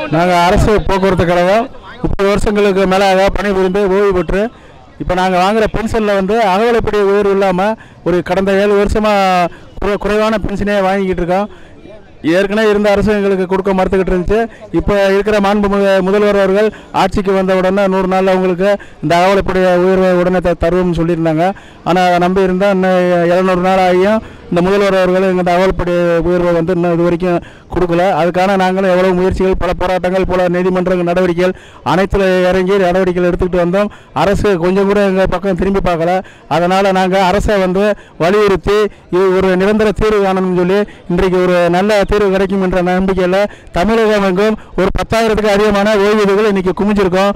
நாங்கள் அரசு போக்குவரத்து கழகம் முப்பது வருஷங்களுக்கு மேலாக பணிபுரிந்து ஓய்வு பெற்று இப்போ நாங்கள் வாங்குகிற பென்ஷனில் வந்து அகவலைப்படி உயர்வு இல்லாமல் ஒரு கடந்த ஏழு வருஷமாக குறை குறைவான பென்ஷனே வாங்கிக்கிட்டு இருக்கோம் ஏற்கனவே இருந்த அரசு எங்களுக்கு கொடுக்க மறுத்துக்கிட்டு இருந்துச்சு இப்போ இருக்கிற மாண்பு மு- முதல்வர் அவர்கள் ஆட்சிக்கு வந்த உடனே நூறு நாள் அவங்களுக்கு இந்த அகவலைப்படி உயர்வை உடனே த- தருவோம்னு சொல்லியிருந்தாங்க ஆனால் அதை நம்பி இருந்தால் இன்னும் எழுநூறு நாள் ஆகியும் இந்த முதல்வர் அவர்கள் இந்த அகவலைப்படி உயர்வை வந்து இன்னும் இது வரைக்கும் கொடுக்கல அதுக்கான நாங்களும் எவ்வளோ முயற்சிகள் பல போராட்டங்கள் பல நீதிமன்ற நடவடிக்கைகள் அனைத்துல இறங்கி நடவடிக்கைகள் எடுத்துக்கிட்டு வந்தோம் அரசு கொஞ்சம் கூட எங்கள் பக்கம் திரும்பி பார்க்கல அதனால் நாங்கள் அரசை வந்து வலியுறுத்தி இது ஒரு நிரந்தர தீர்வு காணணும்னு சொல்லி இன்றைக்கு ஒரு நல்ல தீர்வு கிடைக்கும் என்ற நம்பிக்கையில் தமிழகம் எங்கும் ஒரு பத்தாயிரத்துக்கு அதிகமான ஓய்வூதியர்கள் இன்னைக்கு குமிஞ்சிருக்கோம்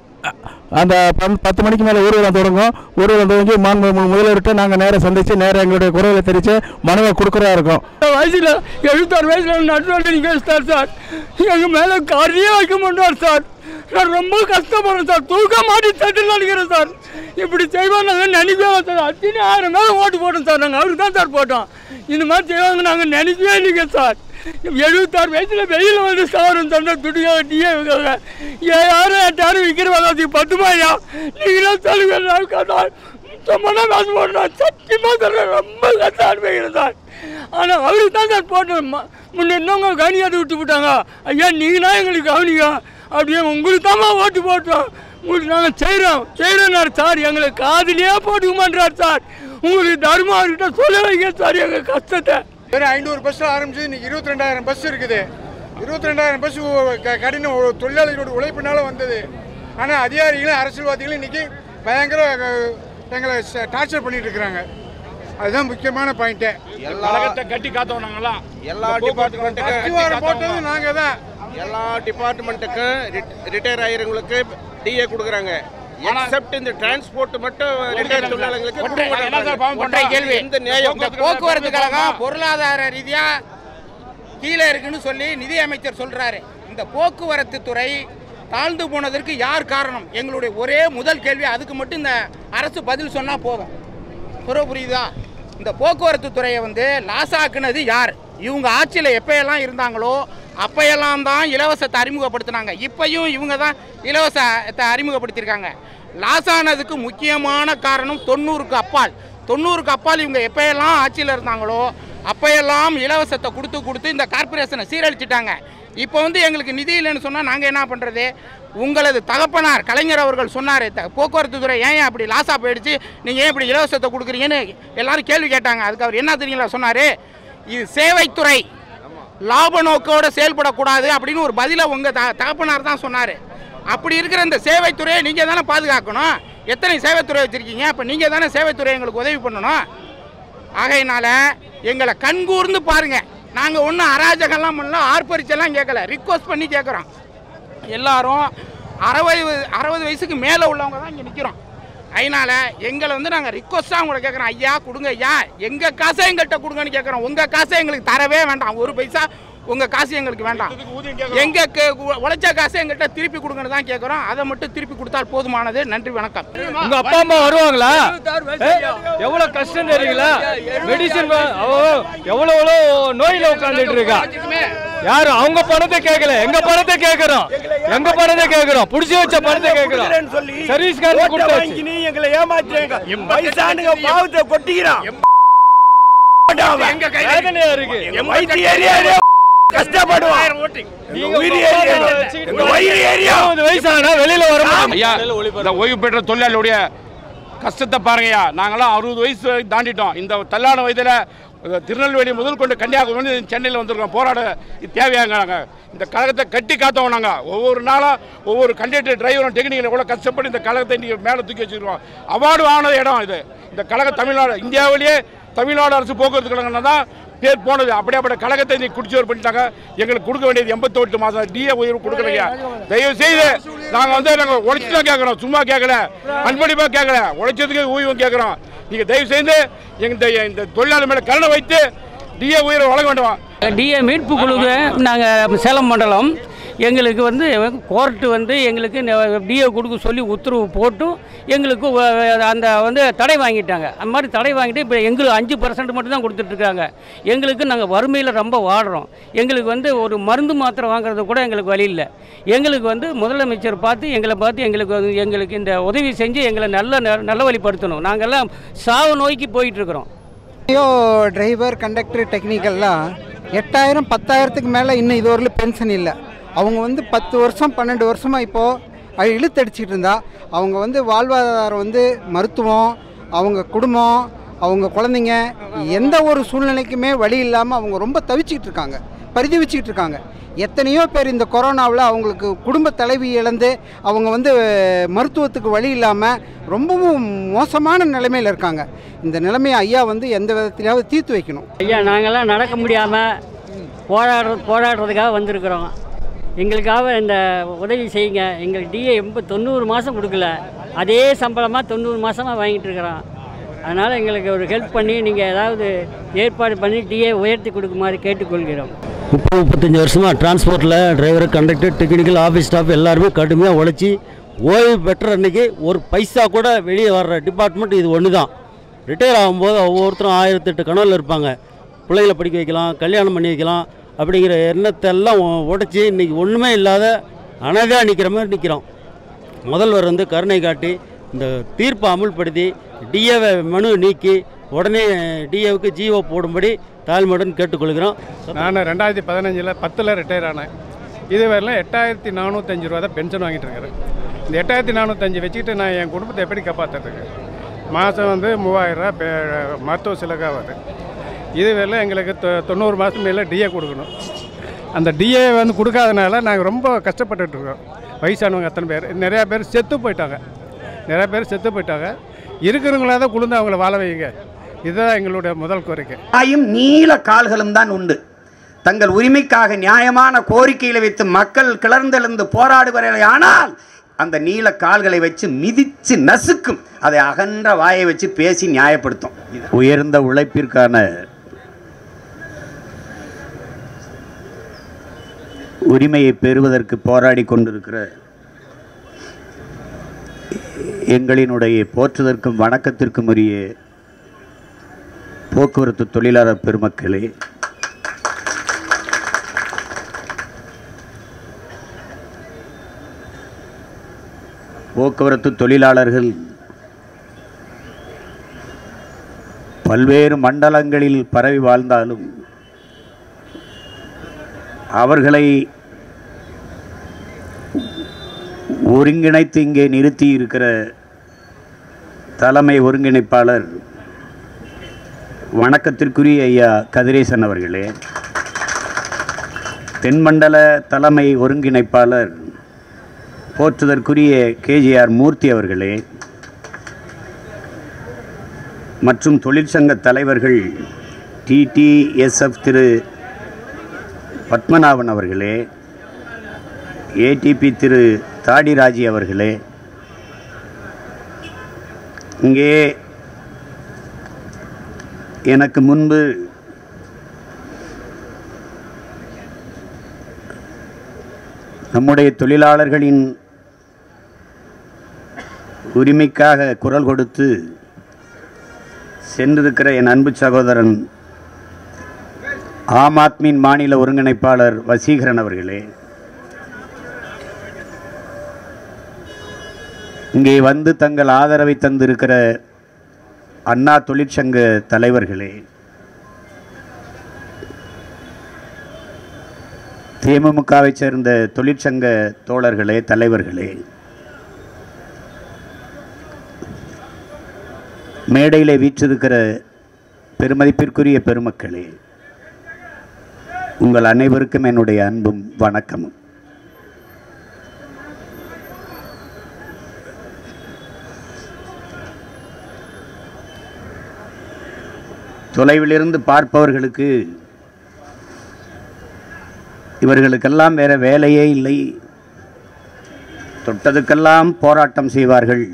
அந்த பன் பத்து மணிக்கு மேலே ஊர்வலம் தொடங்கும் ஊர்வலம் தொடங்கி மாண்பு மு- முதல்வர்கிட்ட நாங்கள் நேராக சந்தித்து நேராக எங்களுடைய குரலை தெரிவித்து மனுவை கொடுக்குறதா இருக்கோம் வயசுல எழுபத்தாறு வயசுல நடுவில் நிற்க வச்சிட்டார் சார் எங்க மேல காரியே வைக்க மாட்டார் சார் நான் ரொம்ப கஷ்டப்படுறேன் சார் தூக்க மாட்டி தட்டு நினைக்கிறேன் சார் இப்படி செய்வோம் நாங்கள் நினைக்கவே சார் அத்தனை ஆயிரம் மேலே ஓட்டு போட்டோம் சார் நாங்கள் அவருக்கு தான் சார் போட்டோம் இந்த மாதிரி செய்வாங்க நாங்கள் நினைக்கவே இல்லைங்க சார் எழுபத்தாறு வயசுல வெயில் வந்து சாரும் சொன்ன துடியாக டீயே வைக்காங்க ஏழாயிரம் எட்டாயிரம் விற்கிறவங்க அது பத்துமாயா நீங்களும் சொல்லுங்க நான் கேட்டால் சும்மா காசு போடுறேன் சத்தியமாக சொல்கிறேன் ரொம்ப கஷ்டம் அனுபவிக்கிறேன் சார் ஆனால் அவருக்கு தான் சார் போட்டோம் ம- முன்ன இன்னவங்க கவனியாட்டு விட்டு விட்டாங்க ஐயா நீங்களா எங்களுக்கு கவனிங்க அப்படியே உங்களுக்கு தாம்மா ஓட்டு போட்டோம் உங்களுக்கு நாங்கள் செய்கிறோம் செய்கிறோம் சார் எங்களுக்கு காதுலயே போட்டுக்க மாட்டார் சார் உங்களுக்கு தர்மம் அவர்கிட்ட சொல்ல வைங்க சார் எங்கள் கஷ்டத்தை வெறும் ஐநூறு பஸ் ஆரம்பிச்சு இன்னைக்கு இருபத்தி ரெண்டாயிரம் பஸ் இருக்குது இருபத்தி ரெண்டாயிரம் பஸ் கடின ஒரு தொழிலாளிகளோட உழைப்பினால வந்தது ஆனால் அதிகாரிகளும் அரசியல்வாதிகளும் இன்னைக்கு பயங்கர அஹ், எங்களை டார்ச்சர் பண்ணிட்டு இருக்கிறாங்க அதுதான் முக்கியமான பாயிண்ட்டு கழகத்தை கட்டி காத்தோம் நாங்களாம் எல்லா டிபார்ட்மெண்ட்டுக்கும் அஸ்திவாரம் போட்டது நாங்கள் தான் எல்லா டிபார்ட்மெண்ட்டுக்கும் ரிட்டையர் ஆகிறவங்களுக்கு டிஏ கொடுக்குறாங்க எக்ஸப்ட் இந்த டிரான்ஸ்போர்ட் மட்டும் ரிட்டையர் தொழிலாளர்களுக்கு கொடுக்க மாட்டேங்கிறாங்க. ஒற்றை கேள்வி எந்த நியாயம் இந்த போக்குவரத்து கழகம் பொருளாதார ரீதியா கீழே இருக்குன்னு சொல்லி நிதி அமைச்சர் சொல்றாரு இந்த போக்குவரத்து துறை தாழ்ந்து போனதற்கு யார் காரணம் எங்களுடைய ஒரே முதல் கேள்வி அதுக்கு மட்டும் இந்த அரசு பதில் சொன்னா போதும் புற புரியுதா இந்த போக்குவரத்து துறையை வந்து லாசாக்குனது யார் இவங்க ஆட்சியில் எப்பயெல்லாம் இருந்தாங்களோ அப்பையெல்லாம் தான் இலவசத்தை அறிமுகப்படுத்தினாங்க இப்பையும் இவங்க தான் இலவசத்தை அறிமுகப்படுத்தியிருக்காங்க லாசானதுக்கு முக்கியமான காரணம் தொண்ணூறுக்கு அப்பால் தொண்ணூறுக்கு அப்பால் இவங்க எப்பயெல்லாம் ஆட்சியில் இருந்தாங்களோ அப்பையெல்லாம் இலவசத்தை கொடுத்து கொடுத்து இந்த கார்ப்பரேஷனை சீரழிச்சிட்டாங்க இப்போ வந்து எங்களுக்கு நிதி இல்லைன்னு சொன்னால் நாங்கள் என்ன பண்ணுறது உங்களது தகப்பனார் கலைஞர் அவர்கள் சொன்னார் போக்குவரத்து துறை ஏன் ஏன் அப்படி லாஸாக போயிடுச்சு நீங்கள் ஏன் இப்படி இலவசத்தை கொடுக்குறீங்கன்னு எல்லாரும் கேள்வி கேட்டாங்க அதுக்கு அவர் என்ன தெரியுங்களா சொன்னார் இது சேவைத்துறை லாப நோக்கோட செயல்படக்கூடாது அப்படின்னு ஒரு பதிலை உங்கள் த தகப்பனார் தான் சொன்னார் அப்படி இருக்கிற இந்த சேவைத்துறையை நீங்கள் தானே பாதுகாக்கணும் எத்தனை சேவைத்துறை வச்சுருக்கீங்க அப்போ நீங்கள் தானே சேவைத்துறை எங்களுக்கு உதவி பண்ணணும் ஆகையினால எங்களை கண்கூர்ந்து பாருங்க நாங்கள் ஒன்றும் அராஜகம்லாம் பண்ணல ஆர்ப்பரிச்செல்லாம் கேட்கல ரிக்வஸ்ட் பண்ணி கேட்குறோம் எல்லாரும் அறுபது அறுபது வயசுக்கு மேலே உள்ளவங்க தான் இங்கே நிற்கிறோம் அதனால எங்களை வந்து நாங்கள் ரிக்வஸ்ட்டாக உங்களை கேட்குறோம் ஐயா கொடுங்க ஐயா எங்கள் காசை எங்கள்கிட்ட கொடுங்கன்னு கேட்குறோம் உங்கள் காசை எங்களுக்கு தரவே வேண்டாம் ஒரு பைசா உங்கள் காசு எங்களுக்கு வேண்டாம் எங்க க- உழைச்ச காசை எங்கள்கிட்ட திருப்பி கொடுங்கன்னு தான் கேட்குறோம் அதை மட்டும் திருப்பி கொடுத்தால் போதுமானது நன்றி வணக்கம் உங்க அப்பா அம்மா வருவாங்களா எவ்வளவு கஷ்டம் தெரியுங்களா மெடிசன் எவ்வளவு எவ்வளவு நோயில உட்காந்துட்டு இருக்கா யாரு அவங்க பணத்தை கேட்கல எங்க பணத்தை கேட்கறோம் எங்க பணத்தை கேட்கறோம் புடிச்சு வச்ச பணத்தை கேட்கறோம் சர்வீஸ் கார்டு கொடுத்தாச்சு நீ எங்களை ஏமாத்துறீங்க வயசானுங்க பாவத்தை கொட்டிக்கிறான் வேதனையா இருக்கு வயிற்று ஏரியா கஷ்டப்படுவான் நீங்க உயிர் உங்க ஏரியா அப்பாவை வச்சுக்கிட்டு எங்க வயிறு ஏரியா இருபது வயசானா வெளியில வர ஐயா இந்த ஓய்வு பெற்ற தொழிலாளியுடைய கஷ்டத்தை பாருங்கய்யா நாங்களாம் அறுபது வயசு வரைக்கும் தாண்டிட்டோம் இந்த தள்ளாட வயதில் திருநெல்வேலி முதல் கொண்டு கன்னியாகுமரி வந்து சென்னையில் வந்திருக்கோம் போராட இது தேவையாங்க நாங்கள் இந்த கழகத்தை கட்டி காத்தோம் நாங்கள் ஒவ்வொரு நாளும் ஒவ்வொரு கண்டக்டர் டிரைவரும் டெக்னிக்கலும் கூட கஷ்டப்பட்டு இந்த கழகத்தை இன்றைக்கி மேலே தூக்கி வச்சுருக்கோம் அவார்டு வாங்கின இடம் இது இந்த கழக தமிழ்நாடு இந்தியாவிலேயே தமிழ்நாடு அரசு போக்குவரத்து கழகம் தான் பேர் போனது அப்படியாப்பட்ட கழகத்தை இன்னைக்கு குடிச்சோர் பண்ணிட்டாங்க எங்களுக்கு கொடுக்க வேண்டியது எண்பத்தெட்டு மாதம் டிஏ உயர்வு கொடுக்கலைங்க தயவு செய்து நாங்கள் வந்து நாங்கள் உழைச்சி தான் கேட்குறோம் சும்மா கேட்கல அன்பளிப்பாக கேட்கல உழைச்சதுக்கு ஓய்வும் கேட்குறோம் நீங்கள் தயவு செய்து எங்க இந்த தொழிலாளர் மேலே கருணை வைத்து டிஏ உயர்வு வழங்க வேண்டும் டிஏ மீட்பு குழுக்கு நாங்கள் சேலம் மண்டலம் எங்களுக்கு வந்து கோர்ட்டு வந்து எங்களுக்கு டிஏ கொடுக்க சொல்லி உத்தரவு போட்டும் எங்களுக்கு வ- வ- அந்த வந்து தடை வாங்கிட்டாங்க அந்த மாதிரி தடை வாங்கிட்டு இப்போ எங்களுக்கு அஞ்சு பர்சன்ட் மட்டும் தான் கொடுத்துட்ருக்காங்க எங்களுக்கு நாங்கள் வறுமையில் ரொம்ப வாடுறோம் எங்களுக்கு வந்து ஒரு மருந்து மாத்திரை வாங்குறது கூட எங்களுக்கு வழி இல்லை எங்களுக்கு வந்து முதலமைச்சர் பார்த்து எங்களை பார்த்து எங்களுக்கு வந்து எங்களுக்கு இந்த உதவி செஞ்சு எங்களை நல்ல ந- நல்ல வழிப்படுத்தணும் நாங்கள்லாம் சாவு நோய்க்கு போயிட்டுருக்குறோம் ஐயோ டிரைவர் கண்டக்டர் டெக்னிக்கல்லாம் எட்டாயிரம் பத்தாயிரத்துக்கு மேலே இன்னும் இது வரலும் பென்ஷன் இல்லை அவங்க வந்து பத்து வருஷம் பன்னெண்டு வருஷமாக இப்போது இழுத்தடிச்சிட்டு இருந்தா அவங்க வந்து வாழ்வாதாரம் வந்து மருத்துவம் அவங்க குடும்பம் அவங்க குழந்தைங்க எந்த ஒரு சூழ்நிலைக்குமே வழி இல்லாமல் அவங்க ரொம்ப தவிச்சிக்கிட்டு இருக்காங்க பரிதவிச்சிக்கிட்டு இருக்காங்க எத்தனையோ பேர் இந்த கொரோனாவில் அவங்களுக்கு குடும்ப தலைவி இழந்து அவங்க வந்து மருத்துவத்துக்கு வழி இல்லாமல் ரொம்பவும் மோசமான நிலைமையில் இருக்காங்க இந்த நிலைமையை ஐயா வந்து எந்த விதத்திலாவது தீர்த்து வைக்கணும் ஐயா நாங்கள்லாம் நடக்க முடியாமல் போராடுற போராடுறதுக்காக வந்திருக்கிறோம் எங்களுக்காக இந்த உதவி செய்யுங்க எங்களுக்கு டிஏ எண்ப தொண்ணூறு மாதம் கொடுக்கல அதே சம்பளமாக தொண்ணூறு மாதமாக வாங்கிட்டு இருக்கிறோம் அதனால் எங்களுக்கு ஒரு ஹெல்ப் பண்ணி நீங்கள் ஏதாவது ஏற்பாடு பண்ணி டிஏ உயர்த்தி கொடுக்குமாறு கேட்டுக்கொள்கிறோம் முப்பது முப்பத்தஞ்சு வருஷமாக டிரான்ஸ்போர்ட்டில் driver conductor technical office staff எல்லாருமே கடுமையாக உழைச்சி ஓய்வு பெற்ற அன்னைக்கு ஒரு பைசா கூட வெளியே வர்ற டிபார்ட்மெண்ட் இது ஒன்று தான் ரிட்டையர் ஆகும்போது ஒவ்வொருத்தரும் ஆயிரத்தெட்டு கனவில் இருப்பாங்க பிள்ளைகளை படிக்க வைக்கலாம் கல்யாணம் பண்ணி வைக்கலாம் அப்படிங்கிற எண்ணத்தை எல்லாம் உடச்சி இன்றைக்கி ஒன்றுமே இல்லாத அனதாக நிற்கிற மாதிரி நிற்கிறோம் முதல்வர் வந்து கருணை காட்டி இந்த தீர்ப்பை அமுல்படுத்தி டிஏவை மனு நீக்கி உடனே டிஏவுக்கு ஜிஓ போடும்படி தாழ்மையுடன் கேட்டுக்கொள்கிறோம் நான் ரெண்டாயிரத்தி பதினஞ்சில் பத்தில் ரிட்டையர் ஆனேன் இதுவரையிலும் எட்டாயிரத்தி நானூற்றஞ்சு ரூபா தான் பென்ஷன் வாங்கிட்டு இருக்கிறேன் இந்த எட்டாயிரத்தி நானூற்றஞ்சு வச்சுக்கிட்டு நான் என் குடும்பத்தை எப்படி காப்பாற்றுறதுக்கு மாதம் வந்து மூவாயிரரூவா பே மருத்துவ செலவாக வருது இதுவரையிலும் எங்களுக்கு தொ- தொண்ணூறு மாதம் மேலே டிஏ கொடுக்கணும் அந்த டிஏ வந்து கொடுக்காதனால நாங்கள் ரொம்ப கஷ்டப்பட்டுட்டு இருக்கோம் வயசானவங்க அத்தனை பேர் நிறையா பேர் செத்து போயிட்டாங்க நிறையா பேர் செத்து போயிட்டாங்க இருக்கிறவங்களா தான் குளிர்ந்து அவங்கள வாழ வைங்க இதுதான் எங்களுடைய முதல் கோரிக்கை ஆயும் நீல கால்களும் தான் உண்டு தங்கள் உரிமைக்காக நியாயமான கோரிக்கைகளை வைத்து மக்கள் கிளர்ந்தெழுந்து போராடுவார்கள் ஆனால் அந்த நீல கால்களை வச்சு மிதிச்சு நசுக்கும் அதை அகன்ற வாயை வச்சு பேசி நியாயப்படுத்தும் உயர்ந்த உழைப்பிற்கான உரிமையை பெறுவதற்கு போராடி கொண்டிருக்கிற எங்களினுடைய போற்றுதற்கும் வணக்கத்திற்கும் உரிய போக்குவரத்து தொழிலாளர் பெருமக்களே போக்குவரத்து தொழிலாளர்கள் பல்வேறு மண்டலங்களில் பரவி வாழ்ந்தாலும் அவர்களை ஒருங்கிணைத்து இங்கே நிறுத்தி இருக்கிற தலைமை ஒருங்கிணைப்பாளர் வணக்கத்திற்குரிய ஐயா கதிரேசன் அவர்களே தென்மண்டல தலைமை ஒருங்கிணைப்பாளர் போற்றுதற்குரிய கேஜிஆர் மூர்த்தி அவர்களே மற்றும் தொழிற்சங்க தலைவர்கள் டிடிஎஸ்எஃப் திரு பத்மநாபன் அவர்களே ஏடிபி திரு தாடிராஜி அவர்களே இங்கே எனக்கு முன்பு நம்முடைய தொழிலாளர்களின் உரிமைக்காக குரல் கொடுத்து சென்றிருக்கிற என் அன்பு சகோதரன் ஆம் ஆத்மியின் மாநில ஒருங்கிணைப்பாளர் வசீகரன் அவர்களே இங்கே வந்து தங்கள் ஆதரவை தந்திருக்கிற அண்ணா தொழிற்சங்க தலைவர்களே தேமுமுகவை சேர்ந்த தொழிற்சங்க தோழர்களே தலைவர்களே மேடையில் வீற்றிருக்கிற பெருமதிப்பிற்குரிய பெருமக்களே உங்கள் அனைவருக்கும் என்னுடைய அன்பும் வணக்கமும் தொலைவிலிருந்து பார்ப்பவர்களுக்கு இவர்களுக்கெல்லாம் வேற வேலையே இல்லை தொட்டதுக்கெல்லாம் போராட்டம் செய்வார்கள்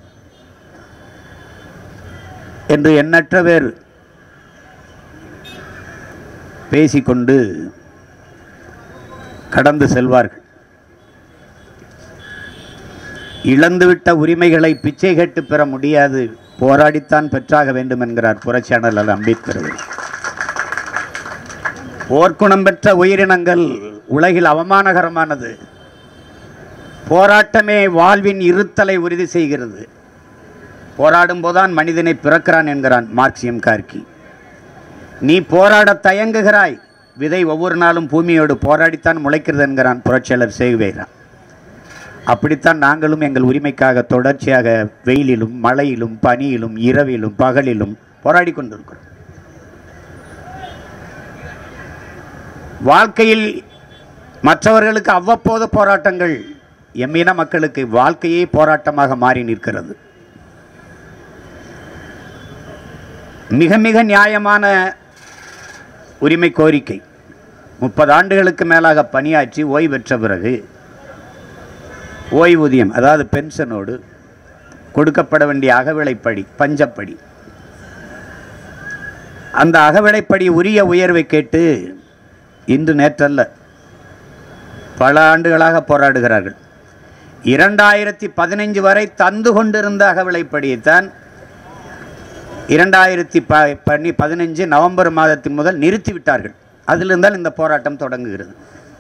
என்று எண்ணற்ற பேர் பேசிக்கொண்டு கடந்து செல்வார்கள் இழந்துவிட்ட உரிமைகளை பிச்சை கேட்டு பெற முடியாது போராடித்தான் பெற்றாக வேண்டும் என்கிறார் புரட்சியாளர் அம்பேத்கர் அவர்கள். போர்க்குணம் பெற்ற உயிரினங்கள் உலகில் அவமானகரமானது போராட்டமே வாழ்வின் இருத்தலை உறுதி செய்கிறது போராடும் போதுதான் மனிதனை பிறக்கிறான் என்கிறான் மார்க்சியம் கார்கி நீ போராட தயங்குகிறாய் விதை ஒவ்வொரு நாளும் பூமியோடு போராடித்தான் முளைக்கிறது என்கிறான் புரட்சியாளர் சேகுவேரா அப்படித்தான் நாங்களும் எங்கள் உரிமைக்காக தொடர்ச்சியாக வெயிலிலும் மழையிலும் பனியிலும் இரவிலும் பகலிலும் போராடி கொண்டிருக்கிறோம் வாழ்க்கையில் மற்றவர்களுக்கு அவ்வப்போது போராட்டங்கள் எம்மின மக்களுக்கு வாழ்க்கையே போராட்டமாக மாறி நிற்கிறது மிக மிக நியாயமான உரிமை கோரிக்கை முப்பது ஆண்டுகளுக்கு மேலாக பணியாற்றி ஓய்வு பெற்ற பிறகு ஓய்வூதியம் அதாவது பென்ஷனோடு கொடுக்கப்பட வேண்டிய அகவிலைப்படி பஞ்சப்படி அந்த அகவிலைப்படி உரிய உயர்வை கேட்டு இன்று நேற்றல்ல பல ஆண்டுகளாக போராடுகிறார்கள் இரண்டாயிரத்தி பதினைஞ்சு வரை தந்து கொண்டிருந்த அகவிலைப்படியைத்தான் இரண்டாயிரத்தி ப பண்ணி பதினஞ்சு நவம்பர் மாதத்தின் முதல் நிறுத்திவிட்டார்கள் அதிலிருந்தால் இந்த போராட்டம் தொடங்குகிறது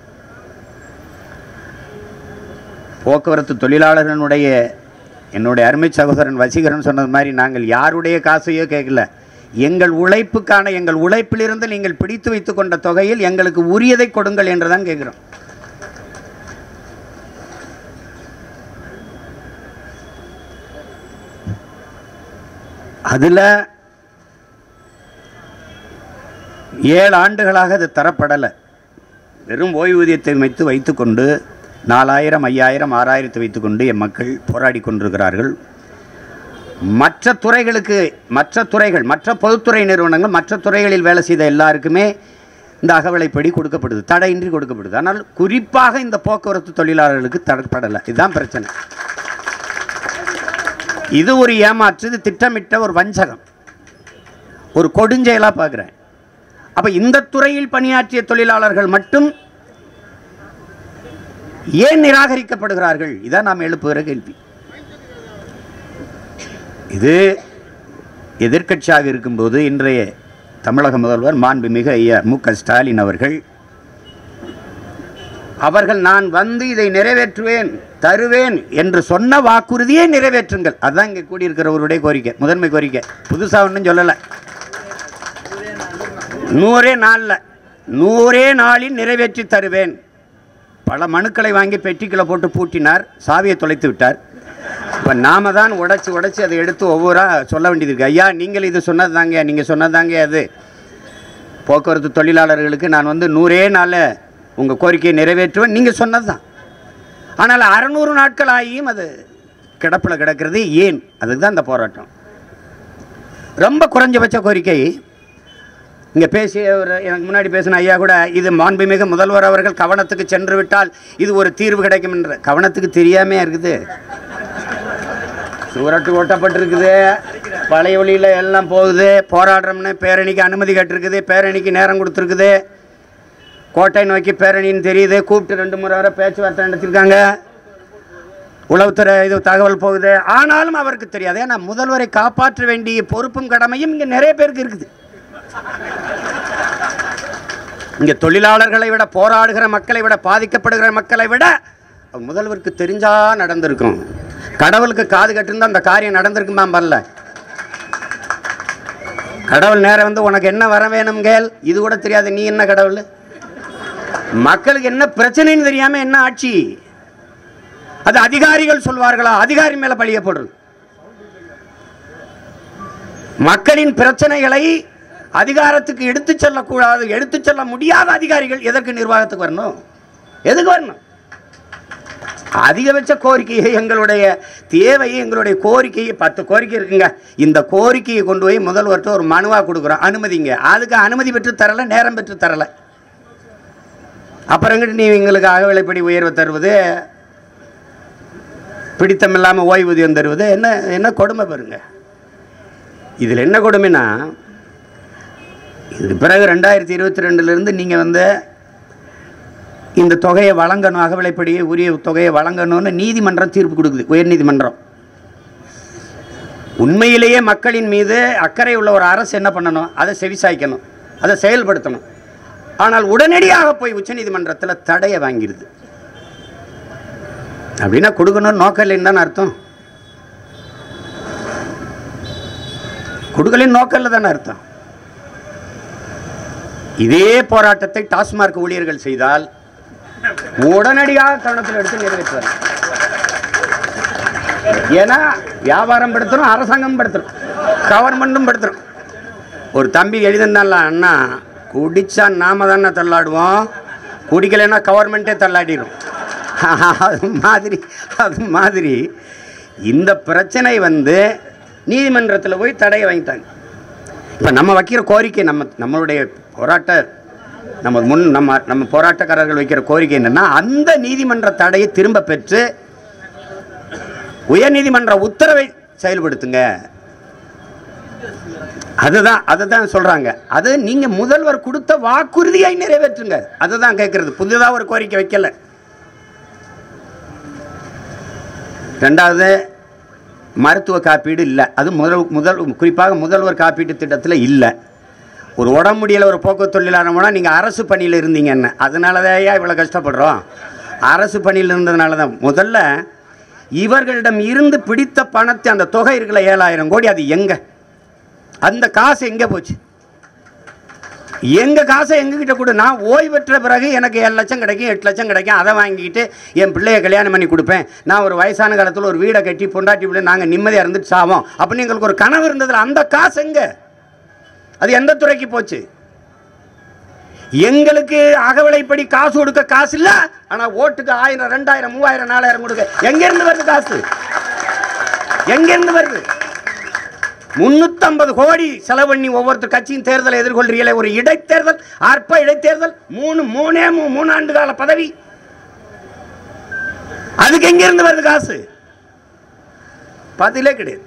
போக்குவரத்து தொழிலாளர்களுடைய என்னுடைய அருமை சகோதரன் வசீகரன் சொன்னது மாதிரி நாங்கள் யாருடைய காசையோ கேட்கல எங்கள் உழைப்புக்கான எங்கள் உழைப்பிலிருந்து நீங்கள் பிடித்து வைத்துக் கொண்ட தொகையில் எங்களுக்கு உரியதை கொடுங்கள் என்று தான் கேட்குறோம் அதில் ஏழு ஆண்டுகளாக அது தரப்படலை வெறும் ஓய்வூதியத்தை வைத்து வைத்துக்கொண்டு நாலாயிரம் ஐயாயிரம் ஆறாயிரத்தை வைத்துக்கொண்டு என் மக்கள் போராடி கொண்டிருக்கிறார்கள் மற்ற துறைகளுக்கு மற்ற துறைகள் மற்ற பொதுத்துறை நிறுவனங்கள் மற்ற துறைகளில் வேலை செய்த எல்லாருக்குமே இந்த அகவிலைப்படி கொடுக்கப்படுது தடையின்றி கொடுக்கப்படுது ஆனால் குறிப்பாக இந்த போக்குவரத்து தொழிலாளர்களுக்கு தரப்படலை இதுதான் பிரச்சனை இது ஒரு ஏமாற்று இது திட்டமிட்ட ஒரு வஞ்சகம் ஒரு கொடுஞ்செயலாக பார்க்குறேன் அப்போ இந்த துறையில் பணியாற்றிய தொழிலாளர்கள் மட்டும் ஏன் நிராகரிக்கப்படுகிறார்கள் இதான் நாம் எழுப்புகிற கேள்வி இது எதிர்க்கட்சியாக இருக்கும்போது இன்றைய தமிழக முதல்வர் மாண்புமிகு ஐயா மு க ஸ்டாலின் அவர்கள் அவர்கள் நான் வந்து இதை நிறைவேற்றுவேன் தருவேன் என்று சொன்ன வாக்குறுதியை நிறைவேற்றுங்கள் அதுதான் இங்கே கூடியிருக்கிறவருடைய கோரிக்கை முதன்மை கோரிக்கை புதுசாக ஒன்றும் சொல்லலை நூறே நாளில் நூறே நாளில் நிறைவேற்றி தருவேன் பல மனுக்களை வாங்கி பெட்டிக்குள்ளே போட்டு பூட்டினார் சாவியை தொலைத்து விட்டார் இப்போ நாம தான் உடைச்சி உடைச்சி அதை எடுத்து ஒவ்வொரு சொல்ல வேண்டியது இருக்கு ஐயா நீங்கள் இது சொன்னது தாங்க நீங்கள் சொன்னதாங்க அது போக்குவரத்து தொழிலாளர்களுக்கு நான் வந்து நூறே நாளில் உங்கள் கோரிக்கையை நிறைவேற்றுவேன் நீங்கள் சொன்னது தான் ஆனால் அறநூறு நாட்கள் ஆகியும் அது கிடப்பில் கிடக்கிறது ஏன் அதுக்கு தான் இந்த போராட்டம் ரொம்ப குறைஞ்சபட்ச கோரிக்கை இங்கே பேசிய ஒரு எனக்கு முன்னாடி பேசின ஐயா கூட இது மாண்புமிகு முதல்வர் அவர்கள் கவனத்துக்கு சென்று விட்டால் இது ஒரு தீர்வு கிடைக்கும் என்ற கவனத்துக்கு தெரியாமையா இருக்குது சுவரட்டு ஓட்டப்பட்டிருக்குது பழைய வழியில் எல்லாம் போகுது போராடுறோம்னு பேரணிக்கு அனுமதி கேட்டிருக்குது பேரணிக்கு நேரம் கொடுத்துருக்குது கோட்டை நோக்கி பேரணின்னு தெரியுது கூப்பிட்டு ரெண்டு முறை வரை பேச்சுவார்த்தை நடத்திருக்காங்க உளவுத்துறை இது தகவல் போகுது ஆனாலும் அவருக்கு தெரியாது ஏன்னா முதல்வரை காப்பாற்ற வேண்டிய பொறுப்பும் கடமையும் இங்கே நிறைய பேருக்கு இருக்குது இங்கே தொழிலாளர்களை விட போராடுகிற மக்களை விட பாதிக்கப்படுகிற மக்களை விட முதல்வருக்கு தெரிஞ்சா நடந்திருக்கும் கடவுளுக்கு காது கட்டிருந்தா அந்த காரியம் நடந்திருக்குமா வரல கடவுள் நேரம் வந்து உனக்கு என்ன வர வேணும் கேள் இது கூட தெரியாது நீ என்ன கடவுள் மக்களுக்கு என்ன பிரச்சனைன்னு தெரியாம என்ன ஆட்சி அது அதிகாரிகள் சொல்வார்களா அதிகாரி மேல பழிய போடுறது மக்களின் பிரச்சனைகளை அதிகாரத்துக்கு எடுத்து செல்லக்கூடாது எடுத்து செல்ல முடியாத அதிகாரிகள் எதற்கு நிர்வாகத்துக்கு வரணும் எதுக்கு வரணும் அதிகபட்ச கோரிக்கையை எங்களுடைய தேவையை எங்களுடைய கோரிக்கையை பத்து கோரிக்கை இருக்குங்க இந்த கோரிக்கையை கொண்டு போய் முதல்வர்கிட்ட ஒரு மனுவாக கொடுக்குறோம் அனுமதிங்க அதுக்கு அனுமதி பெற்று தரல நேரம் பெற்று தரல அப்புறங்கிட்டு நீ எங்களுக்கு அகவிலைப்படி உயர்வு தருவது பிடித்தம் இல்லாமல் ஓய்வூதியம் தருவது என்ன என்ன கொடுமை பாருங்க இதில் என்ன கொடுமைனா இதுக்கு பிறகு ரெண்டாயிரத்தி இருபத்தி ரெண்டுலேருந்து நீங்கள் வந்து இந்த தொகையை வழங்கணும் அகவிலைப்படியே உரிய தொகையை வழங்கணும்னு நீதிமன்றம் தீர்ப்பு கொடுக்குது உயர்நீதிமன்றம் உண்மையிலேயே மக்களின் மீது அக்கறை உள்ள ஒரு அரசு என்ன பண்ணணும் அதை செவிசாய்க்கணும் அதை செயல்படுத்தணும் ஆனால் உடனடியாக போய் உச்சநீதிமன்றத்தில் தடையை வாங்கிடுது அப்படின்னா கொடுக்கணும்னு நோக்கம் இல்லைன்னு தானே அர்த்தம் கொடுக்கலின் நோக்கம் இல்லை தானே அர்த்தம் இதே போராட்டத்தை டாஸ்மார்க் ஊழியர்கள் செய்தால் உடனடியாக தருணத்தில் எடுத்து நிறைவேற்றுவார் ஏன்னா வியாபாரம் படுத்துறோம் அரசாங்கம் படுத்துறோம் கவர்மெண்ட்டும் படுத்துறோம் ஒரு தம்பி எழுதினால அண்ணா குடிச்சா நாம தானே தள்ளாடுவோம் குடிக்கலைன்னா கவர்மெண்ட்டே தள்ளாடிடும் அது மாதிரி அது மாதிரி இந்த பிரச்சனை வந்து நீதிமன்றத்தில் போய் தடையை வாங்கிட்டாங்க இப்போ நம்ம வைக்கிற கோரிக்கை நம்ம நம்மளுடைய போராட்ட நம்ம முன் நம்ம நம்ம போராட்டக்காரர்கள் வைக்கிற கோரிக்கை என்னன்னா அந்த நீதிமன்ற தடையை திரும்ப பெற்று உயர்நீதிமன்ற உத்தரவை செயல்படுத்துங்க அதுதான் அதுதான் சொல்றாங்க அது நீங்க முதல்வர் கொடுத்த வாக்குறுதியை நிறைவேற்றுங்க அதுதான் கேட்கறது புதிதாக ஒரு கோரிக்கை வைக்கல ரெண்டாவது மருத்துவ காப்பீடு இல்லை அது முதல் முதல் குறிப்பாக முதல்வர் காப்பீட்டு திட்டத்தில் இல்லை ஒரு உடம்பு முடியல ஒரு போக்குவரத்து தொழிலாளர் நீங்கள் அரசு பணியில் இருந்தீங்கன்னு அதனால தான் இவ்வளோ கஷ்டப்படுறோம் அரசு பணியில் இருந்ததுனால தான் முதல்ல இவர்களிடம் இருந்து பிடித்த பணத்தை அந்த தொகை இருக்குல்ல ஏழாயிரம் கோடி அது எங்க அந்த காசு எங்கே போச்சு எங்க காசை எங்ககிட்ட கொடு நான் ஓய்வு பெற்ற பிறகு எனக்கு ஏழு லட்சம் கிடைக்கும் எட்டு லட்சம் கிடைக்கும் அதை வாங்கிக்கிட்டு என் பிள்ளைய கல்யாணம் பண்ணி கொடுப்பேன் நான் ஒரு வயசான காலத்தில் ஒரு வீடை கட்டி பொண்டாட்டி பிள்ளை நாங்கள் நிம்மதியாக இருந்துட்டு சாவோம் அப்படின்னு எங்களுக்கு ஒரு கனவு இருந்ததில் அந்த காசு எங்க அது எந்த துறைக்கு போச்சு எங்களுக்கு அகவிலைப்படி காசு கொடுக்க காசு இல்ல ஆனா ஓட்டுக்கு ஆயிரம் ரெண்டாயிரம் மூவாயிரம் நாலாயிரம் கொடுக்க எங்க இருந்து வருது காசு எங்க இருந்து வருது முன்னூத்தம்பது கோடி செலவு பண்ணி ஒவ்வொருத்தர் கட்சியும் தேர்தலை எதிர்கொள்றீங்களே ஒரு இடைத்தேர்தல் அற்ப இடைத்தேர்தல் மூணு மூணே மூ- மூணு ஆண்டு கால பதவி அதுக்கு எங்க இருந்து வருது காசு பதிலே கிடையாது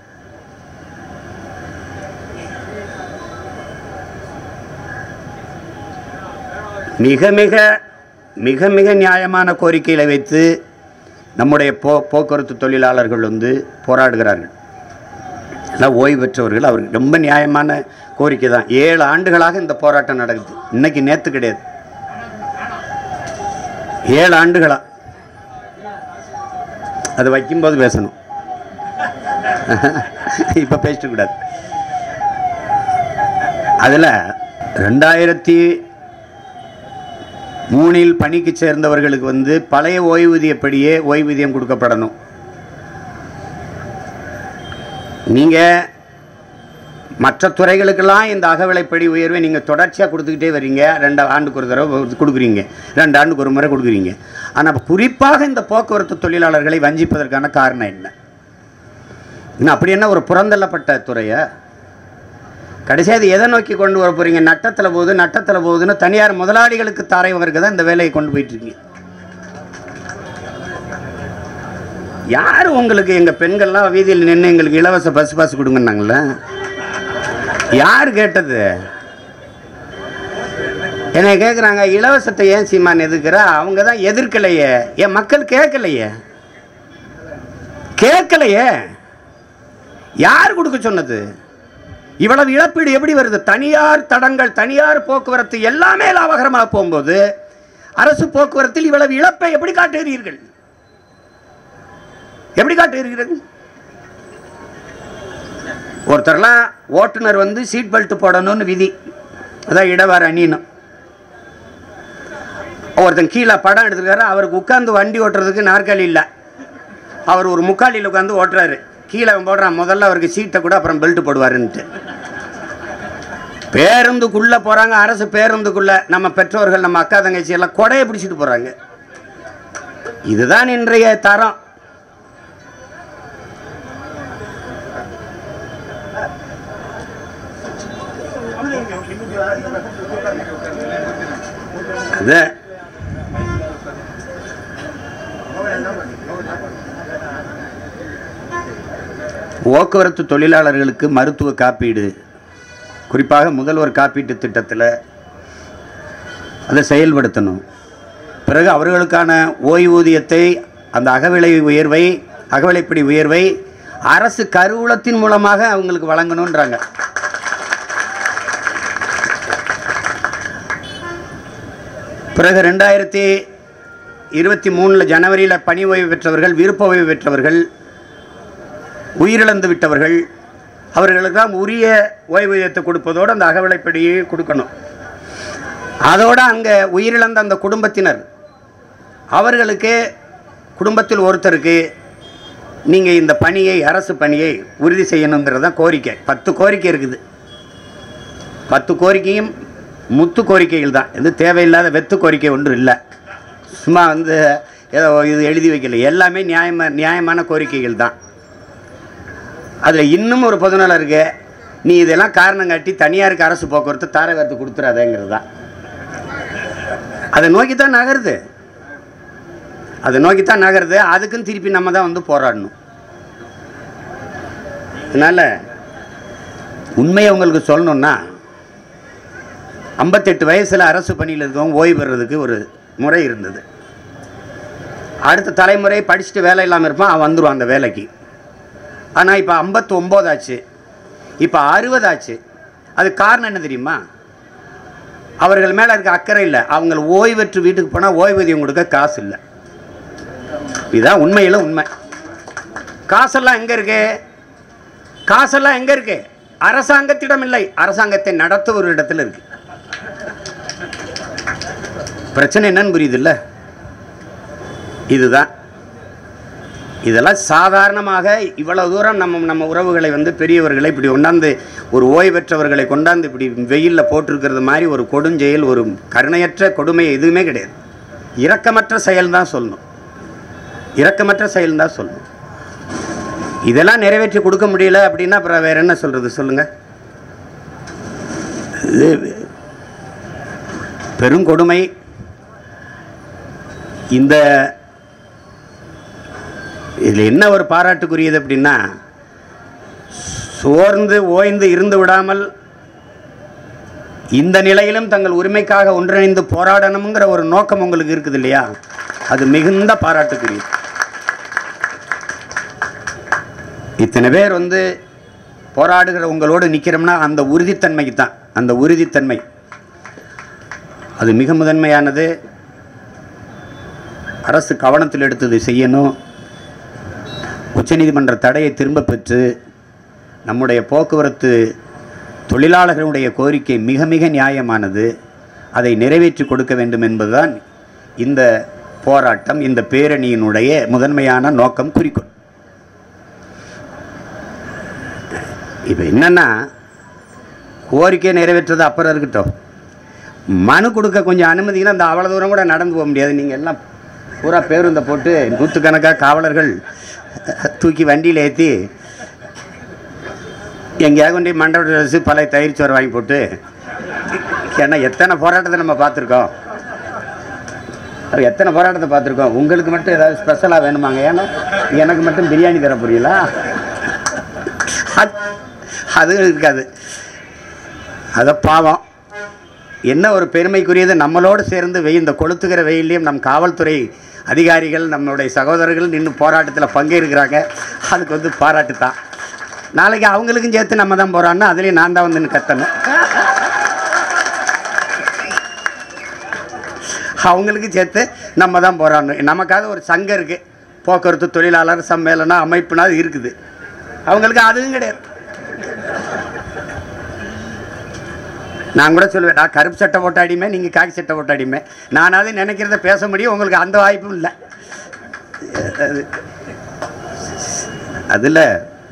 மிக மிக மிக மிக நியாயமான கோரிக்கைகளை வைத்து நம்முடைய போ போக்குவரத்து தொழிலாளர்கள் வந்து போராடுகிறார்கள் எல்லாம் ஓய்வு பெற்றவர்கள் அவருக்கு ரொம்ப நியாயமான கோரிக்கை தான் ஏழு ஆண்டுகளாக இந்த போராட்டம் நடக்குது இன்னைக்கு நேற்று கிடையாது ஏழு ஆண்டுகளா அது வைக்கும்போது பேசணும் இப்போ பேசிட்டு கூடாது அதில் ரெண்டாயிரத்தி மூணில் பணிக்கு சேர்ந்தவர்களுக்கு வந்து பழைய ஓய்வூதியப்படியே ஓய்வூதியம் கொடுக்கப்படணும் நீங்கள் மற்ற துறைகளுக்கெல்லாம் இந்த அகவிலைப்படி உயர்வை நீங்கள் தொடர்ச்சியாக கொடுத்துக்கிட்டே வர்றீங்க ரெண்டு ஆண்டுக்கு ஒரு தடவை கொடுக்குறீங்க ரெண்டு ஆண்டுக்கு ஒரு முறை கொடுக்குறீங்க ஆனால் குறிப்பாக இந்த போக்குவரத்து தொழிலாளர்களை வஞ்சிப்பதற்கான காரணம் என்ன இன்னும் அப்படி என்ன ஒரு புறந்தள்ளப்பட்ட துறையா கடைசியாக அது எதை நோக்கி கொண்டு வர போகிறீங்க நட்டத்தில் போகுது நட்டத்தில் போகுதுன்னு தனியார் முதலாளிகளுக்கு தாரைவருக்கு தான் இந்த வேலையை கொண்டு போயிட்டு இருக்கீங்க யார் உங்களுக்கு எங்கள் பெண்கள்லாம் வீதியில் நின்று எங்களுக்கு இலவச பஸ் பாஸ் கொடுங்கன்னாங்களே யார் கேட்டது என்னை கேட்குறாங்க இலவசத்தை ஏன் சீமான் எதிர்க்கிற அவங்க தான் எதிர்க்கலையே என் மக்கள் கேட்கலையே கேட்கலையே யார் கொடுக்க சொன்னது இவ்வளவு இழப்பீடு எப்படி வருது தனியார் தடங்கள் தனியார் போக்குவரத்து எல்லாமே லாபகரமாக போகும்போது அரசு போக்குவரத்தில் இவ்வளவு இழப்பை எப்படி காட்டுகிறீர்கள் எப்படி காட்டுகிறீர்கள் ஒருத்தர்லாம் ஓட்டுநர் வந்து சீட் பெல்ட் போடணும்னு விதி அதான் இடவார அணியணும் ஒருத்தன் கீழே படம் எடுத்துருக்காரு அவருக்கு உட்காந்து வண்டி ஓட்டுறதுக்கு நாற்காலி இல்லை அவர் ஒரு முக்காலியில் உட்காந்து ஓட்டுறாரு கீழே அவன் போடுறான் முதல்ல அவருக்கு சீட்டை கூட அப்புறம் பெல்ட் போடுவாருன்ட்டு பேருந்துக்குள்ளே போகிறாங்க அரசு பேருந்துக்குள்ளே நம்ம பெற்றோர்கள் நம்ம அக்கா தங்கச்சி எல்லாம் கொடையை பிடிச்சிட்டு போகிறாங்க இதுதான் இன்றைய தரம் அது போக்குவரத்து தொழிலாளர்களுக்கு மருத்துவ காப்பீடு குறிப்பாக முதல்வர் காப்பீட்டு திட்டத்தில் அதை செயல்படுத்தணும் பிறகு அவர்களுக்கான ஓய்வூதியத்தை அந்த அகவிலை உயர்வை அகவிலைப்படி உயர்வை அரசு கருவூலத்தின் மூலமாக அவங்களுக்கு வழங்கணுன்றாங்க பிறகு ரெண்டாயிரத்தி இருபத்தி மூணில் ஜனவரியில் பணி ஓய்வு பெற்றவர்கள் விருப்ப ஓய்வு பெற்றவர்கள் உயிரிழந்து விட்டவர்கள் அவர்களுக்கெல்லாம் உரிய ஓய்வூதியத்தை கொடுப்பதோடு அந்த அகவிலைப்படியை கொடுக்கணும் அதோட அங்கே உயிரிழந்த அந்த குடும்பத்தினர் அவர்களுக்கு குடும்பத்தில் ஒருத்தருக்கு நீங்கள் இந்த பணியை அரசு பணியை உறுதி செய்யணுங்கிறது தான் கோரிக்கை பத்து கோரிக்கை இருக்குது பத்து கோரிக்கையும் முத்து கோரிக்கைகள் தான் இது தேவையில்லாத வெத்து கோரிக்கை ஒன்றும் இல்லை சும்மா வந்து ஏதோ இது எழுதி வைக்கல எல்லாமே நியாயமா நியாயமான கோரிக்கைகள் தான் அதில் இன்னும் ஒரு பொதுநலம் இருக்கு நீ இதெல்லாம் காரணம் காட்டி தனியாருக்கு அரசு போக்குவரத்து தாரகத்து கொடுத்துறாதேங்கிறது தான் அதை நோக்கி தான் நகருது அதை நோக்கி தான் நகருது அதுக்கும் திருப்பி நம்ம தான் வந்து போராடணும் அதனால் உண்மையை உங்களுக்கு சொல்லணுன்னா ஐம்பத்தெட்டு வயசில் அரசு பணியில் இருக்கவங்க ஓய்வு பெறுறதுக்கு ஒரு முறை இருந்தது அடுத்த தலைமுறை படிச்சுட்டு வேலை இல்லாமல் இருப்பான் அவன் வந்துடுவான் அந்த வேலைக்கு ஆனால் இப்போ ஐம்பத்து ஒம்போதாச்சு இப்போ அறுபதாச்சு அது காரணம் என்ன தெரியுமா அவர்கள் மேலே இருக்க அக்கறை இல்லை அவங்க ஓய்வற்று வீட்டுக்கு போனால் ஓய்வூதியம் கொடுக்க காசு இல்லை இதுதான் உண்மையில் உண்மை காசெல்லாம் எங்கே இருக்கு காசெல்லாம் எங்கே இருக்கு அரசாங்கத்திடம் இல்லை அரசாங்கத்தை நடத்துவோர் இடத்துல இருக்கு பிரச்சனை என்னன்னு புரியுதுல்ல இதுதான் இதெல்லாம் சாதாரணமாக இவ்வளவு தூரம் நம்ம நம்ம உறவுகளை வந்து பெரியவர்களை இப்படி கொண்டாந்து ஒரு ஓய்வு பெற்றவர்களை கொண்டாந்து இப்படி வெயிலில் போட்டிருக்கிறது மாதிரி ஒரு கொடுஞ்செயல் ஒரு கருணையற்ற கொடுமை எதுவுமே கிடையாது இரக்கமற்ற செயல் தான் சொல்லணும் இரக்கமற்ற செயல் தான் சொல்லணும் இதெல்லாம் நிறைவேற்றி கொடுக்க முடியல அப்படின்னா அப்புறம் வேற என்ன சொல்றது சொல்லுங்க இது பெருங்கொடுமை இந்த இதில் என்ன ஒரு பாராட்டுக்குரியது அப்படின்னா சோர்ந்து ஓய்ந்து இருந்து விடாமல் இந்த நிலையிலும் தங்கள் உரிமைக்காக ஒன்றிணைந்து போராடணுங்கிற ஒரு நோக்கம் உங்களுக்கு இருக்குது இல்லையா அது மிகுந்த பாராட்டுக்குரியது இத்தனை பேர் வந்து போராடுகிற உங்களோடு நிற்கிறோம்னா அந்த உறுதித்தன்மைக்கு தான் அந்த உறுதித்தன்மை அது மிக முதன்மையானது அரசு கவனத்தில் எடுத்தது செய்யணும் உச்சநீதிமன்ற தடையை திரும்ப பெற்று நம்முடைய போக்குவரத்து தொழிலாளர்களுடைய கோரிக்கை மிக மிக நியாயமானது அதை நிறைவேற்றி கொடுக்க வேண்டும் என்பதுதான் இந்த போராட்டம் இந்த பேரணியினுடைய முதன்மையான நோக்கம் குறிக்கோள் இப்போ என்னன்னா கோரிக்கை நிறைவேற்றது அப்புறம் இருக்கட்டும் மனு கொடுக்க கொஞ்சம் அனுமதிங்கன்னா அந்த அவ்வளோ தூரம் கூட நடந்து போக முடியாது நீங்கள் எல்லாம் பூரா பேருந்தை போட்டு நூற்றுக்கணக்காக காவலர்கள் தூக்கி வண்டியில் ஏற்றி எங்கேயாவது கொண்டு போய் மண்டபத்தில் வச்சு பழைய தயிர் சோறு வாங்கி போட்டு ஏன்னா எத்தனை போராட்டத்தை நம்ம பார்த்துருக்கோம் எத்தனை போராட்டத்தை பார்த்துருக்கோம் உங்களுக்கு மட்டும் ஏதாவது ஸ்பெஷலாக வேணுமாங்க ஏன்னா எனக்கு மட்டும் பிரியாணி தர புரியல அது அது இருக்காது அதை பாவம் என்ன ஒரு பெருமைக்குரியது நம்மளோடு சேர்ந்து வெய் இந்த கொளுத்துகிற வெயிலையும் நம் காவல்துறை அதிகாரிகள் நம்மளுடைய சகோதரர்கள் நின்று போராட்டத்தில் பங்கேற்கிறாங்க அதுக்கு வந்து பாராட்டு தான் நாளைக்கு அவங்களுக்கும் சேர்த்து நம்ம தான் போகிறான்னா அதுலேயும் நான் தான் வந்து நின்னு கத்தணும் அவங்களுக்கு சேர்த்து நம்ம தான் போராடணும் நமக்காக ஒரு சங்கம் இருக்குது போக்குவரத்து தொழிலாளர் சம்மேளனம் அமைப்புனா அது இருக்குது அவங்களுக்கு அதுவும் கிடையாது நான் கூட சொல்லுவேன் நான் கருப்பு சட்டை போட்ட அடிமை நீங்கள் காக்கி சட்டை போட்ட அடிமை நானாவது நினைக்கிறத பேச முடியும் உங்களுக்கு அந்த வாய்ப்பும் இல்லை அது அதில்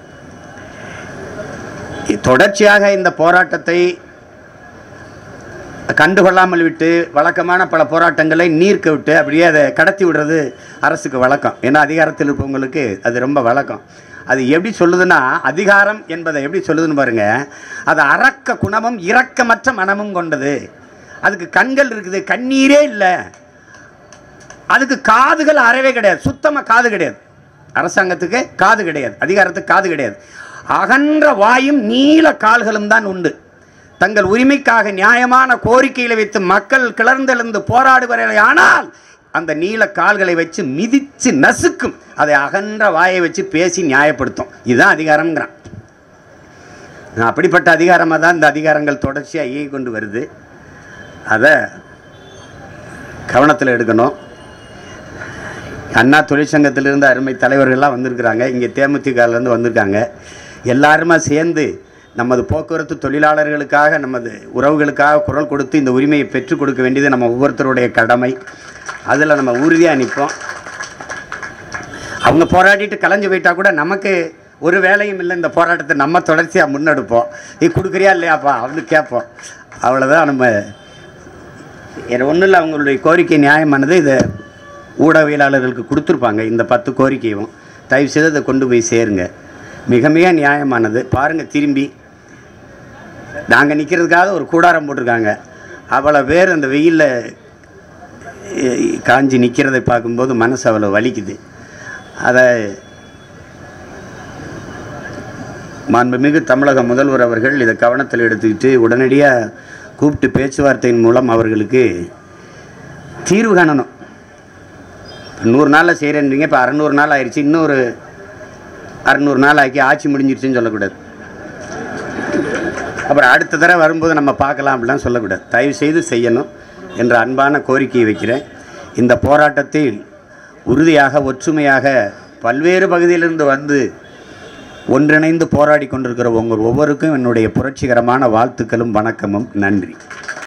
தொடர்ச்சியாக இந்த போராட்டத்தை கண்டுகொள்ளாமல் விட்டு வழக்கமான பல போராட்டங்களை நீர்க்க விட்டு அப்படியே அதை கடத்தி விடுறது அரசுக்கு வழக்கம் ஏன்னா அதிகாரத்தில் இருப்பவங்களுக்கு அது ரொம்ப வழக்கம் அது எப்படி சொல்லுதுன்னா அதிகாரம் என்பதை எப்படி சொல்லுதுன்னு பாருங்க அது அரக்க குணமும் இரக்கமற்ற மனமும் கொண்டது அதுக்கு கண்கள் இருக்குது கண்ணீரே இல்லை அதுக்கு காதுகள் அறவே கிடையாது சுத்தமாக காது கிடையாது அரசாங்கத்துக்கு காது கிடையாது அதிகாரத்துக்கு காது கிடையாது அகன்ற வாயும் நீல கால்களும் தான் உண்டு தங்கள் உரிமைக்காக நியாயமான கோரிக்கைகளை வைத்து மக்கள் கிளர்ந்தெழுந்து போராடுவார்கள் ஆனால் அந்த நீல கால்களை வச்சு மிதித்து நசுக்கும் அதை அகன்ற வாயை வச்சு பேசி நியாயப்படுத்தும் இதுதான் அதிகாரம்ங்கிறான் அப்படிப்பட்ட அதிகாரமாக தான் இந்த அதிகாரங்கள் தொடர்ச்சியாக இயங்கி கொண்டு வருது அதை கவனத்தில் எடுக்கணும் அண்ணா தொழிற்சங்கத்திலிருந்து அருமை தலைவர்கள்லாம் வந்திருக்கிறாங்க இங்கே தேமுதிகலேருந்து வந்திருக்காங்க எல்லாருமா சேர்ந்து நமது போக்குவரத்து தொழிலாளர்களுக்காக நமது உறவுகளுக்காக குரல் கொடுத்து இந்த உரிமையை பெற்றுக் கொடுக்க வேண்டியது நம்ம ஒவ்வொருத்தருடைய கடமை அதில் நம்ம உறுதியாக நிற்போம் அவங்க போராடிட்டு கலைஞ்சு போயிட்டா கூட நமக்கு ஒரு வேலையும் இல்லை இந்த போராட்டத்தை நம்ம தொடர்ச்சியாக முன்னெடுப்போம் நீ கொடுக்குறியா இல்லையாப்பா அப்படின்னு கேட்போம் அவ்வளோதான் நம்ம ஒன்றும் இல்லை அவங்களுடைய கோரிக்கை நியாயமானது இதை ஊடகவியலாளர்களுக்கு கொடுத்துருப்பாங்க இந்த பத்து கோரிக்கையும் தயவு செய்து அதை கொண்டு போய் சேருங்க மிக மிக நியாயமானது பாருங்கள் திரும்பி நாங்கள் நிற்கிறதுக்காக ஒரு கூடாரம் போட்டிருக்காங்க அவ்வளோ பேர் அந்த வெயிலில் காஞ்சி நிற்கிறதை பார்க்கும்போது மனசு அவ்வளோ வலிக்குது அதை மாண்புமிகு தமிழக முதல்வர் அவர்கள் இதை கவனத்தில் எடுத்துக்கிட்டு உடனடியாக கூப்பிட்டு பேச்சுவார்த்தையின் மூலம் அவர்களுக்கு தீர்வு காணணும் நூறு நாளில் செய்கிறேன்றீங்க இப்போ அறநூறு நாள் ஆயிடுச்சு இன்னொரு அறநூறு நாள் ஆக்கி ஆட்சி முடிஞ்சிருச்சுன்னு சொல்லக்கூடாது அப்புறம் அடுத்த தடவை வரும்போது நம்ம பார்க்கலாம் அப்படிலாம் சொல்லக்கூடாது தயவு செய்து செய்யணும் என்ற அன்பான கோரிக்கையை வைக்கிறேன் இந்த போராட்டத்தில் உறுதியாக ஒற்றுமையாக பல்வேறு பகுதியிலிருந்து வந்து ஒன்றிணைந்து போராடி கொண்டிருக்கிற உங்கள் ஒவ்வொருக்கும் என்னுடைய புரட்சிகரமான வாழ்த்துக்களும் வணக்கமும் நன்றி